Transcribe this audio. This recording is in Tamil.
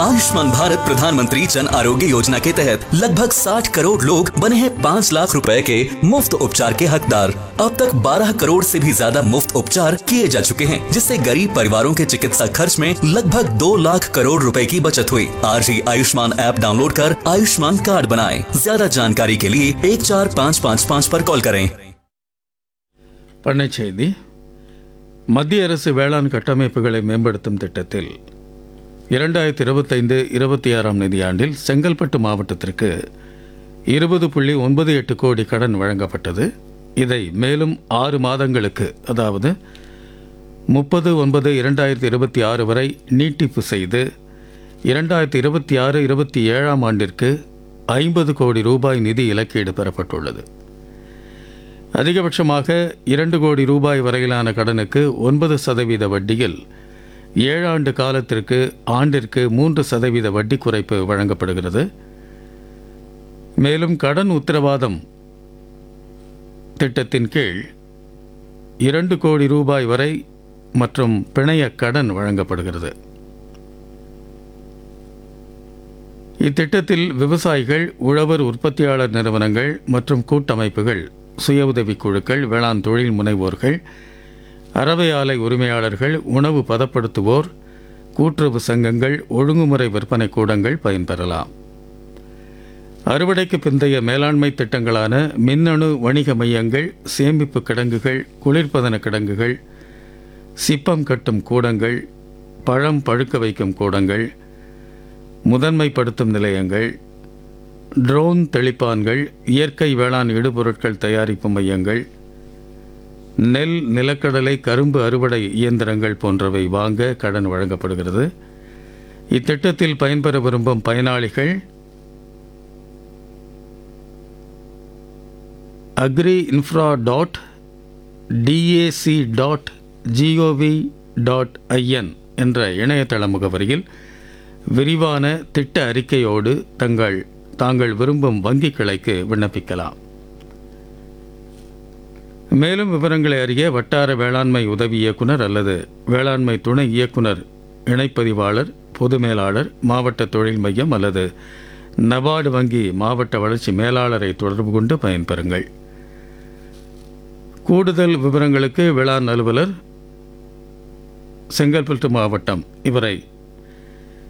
आयुष्मान भारत प्रधानमंत्री जन आरोग्य योजना के तहत लगभग 60 करोड़ लोग बने हैं 5 लाख रुपए के मुफ्त उपचार के हकदार अब तक 12 करोड़ से भी ज्यादा मुफ्त उपचार किए जा चुके हैं जिससे गरीब परिवारों के चिकित्सा खर्च में लगभग 2 लाख करोड़ रुपए की बचत हुई आज ही आयुष्मान ऐप डाउनलोड कर आयुष्मान कार्ड बनाएं ज्यादा जानकारी के लिए एक चार पाँच पाँच पाँच पर कॉल करें பண்ணைச் செய்தி மத்திய அரசு வேளாண் கட்டமைப்புகளை மேம்படுத்தும் திட்டத்தில் இரண்டாயிரத்தி இருபத்தைந்து இருபத்தி ஆறாம் நிதியாண்டில் செங்கல்பட்டு மாவட்டத்திற்கு இருபது புள்ளி ஒன்பது எட்டு கோடி கடன் வழங்கப்பட்டது இதை மேலும் ஆறு மாதங்களுக்கு அதாவது முப்பது ஒன்பது இரண்டாயிரத்தி இருபத்தி ஆறு வரை நீட்டிப்பு செய்து இரண்டாயிரத்தி இருபத்தி ஆறு இருபத்தி ஏழாம் ஆண்டிற்கு ஐம்பது கோடி ரூபாய் நிதி இலக்கீடு பெறப்பட்டுள்ளது அதிகபட்சமாக இரண்டு கோடி ரூபாய் வரையிலான கடனுக்கு ஒன்பது சதவீத வட்டியில் ஏழாண்டு காலத்திற்கு ஆண்டிற்கு மூன்று சதவீத வட்டி குறைப்பு வழங்கப்படுகிறது மேலும் கடன் உத்தரவாதம் திட்டத்தின் கீழ் இரண்டு கோடி ரூபாய் வரை மற்றும் பிணைய கடன் வழங்கப்படுகிறது இத்திட்டத்தில் விவசாயிகள் உழவர் உற்பத்தியாளர் நிறுவனங்கள் மற்றும் கூட்டமைப்புகள் சுய உதவிக் குழுக்கள் வேளாண் தொழில் முனைவோர்கள் அரவை ஆலை உரிமையாளர்கள் உணவு பதப்படுத்துவோர் கூட்டுறவு சங்கங்கள் ஒழுங்குமுறை விற்பனை கூடங்கள் பயன்பெறலாம் அறுவடைக்கு பிந்தைய மேலாண்மை திட்டங்களான மின்னணு வணிக மையங்கள் சேமிப்பு கிடங்குகள் குளிர்பதன கிடங்குகள் சிப்பம் கட்டும் கூடங்கள் பழம் பழுக்க வைக்கும் கூடங்கள் முதன்மைப்படுத்தும் நிலையங்கள் ட்ரோன் தெளிப்பான்கள் இயற்கை வேளாண் இடுபொருட்கள் தயாரிப்பு மையங்கள் நெல் நிலக்கடலை கரும்பு அறுவடை இயந்திரங்கள் போன்றவை வாங்க கடன் வழங்கப்படுகிறது இத்திட்டத்தில் பயன்பெற விரும்பும் பயனாளிகள் agri infra dot DAC dot GOV dot IN என்ற இணையதள முகவரியில் விரிவான திட்ட அறிக்கையோடு தங்கள் தாங்கள் விரும்பும் வங்கி கிளைக்கு விண்ணப்பிக்கலாம் மேலும் விவரங்களை அறிய வட்டார வேளாண்மை உதவி இயக்குனர் அல்லது வேளாண்மை துணை இயக்குனர் இணைப்பதிவாளர் பொது மேலாளர் மாவட்ட தொழில் மையம் அல்லது நபார்டு வங்கி மாவட்ட வளர்ச்சி மேலாளரை தொடர்பு கொண்டு பயன்பெறுங்கள் கூடுதல் விவரங்களுக்கு வேளாண் அலுவலர் செங்கல்பட்டு மாவட்டம் இவரை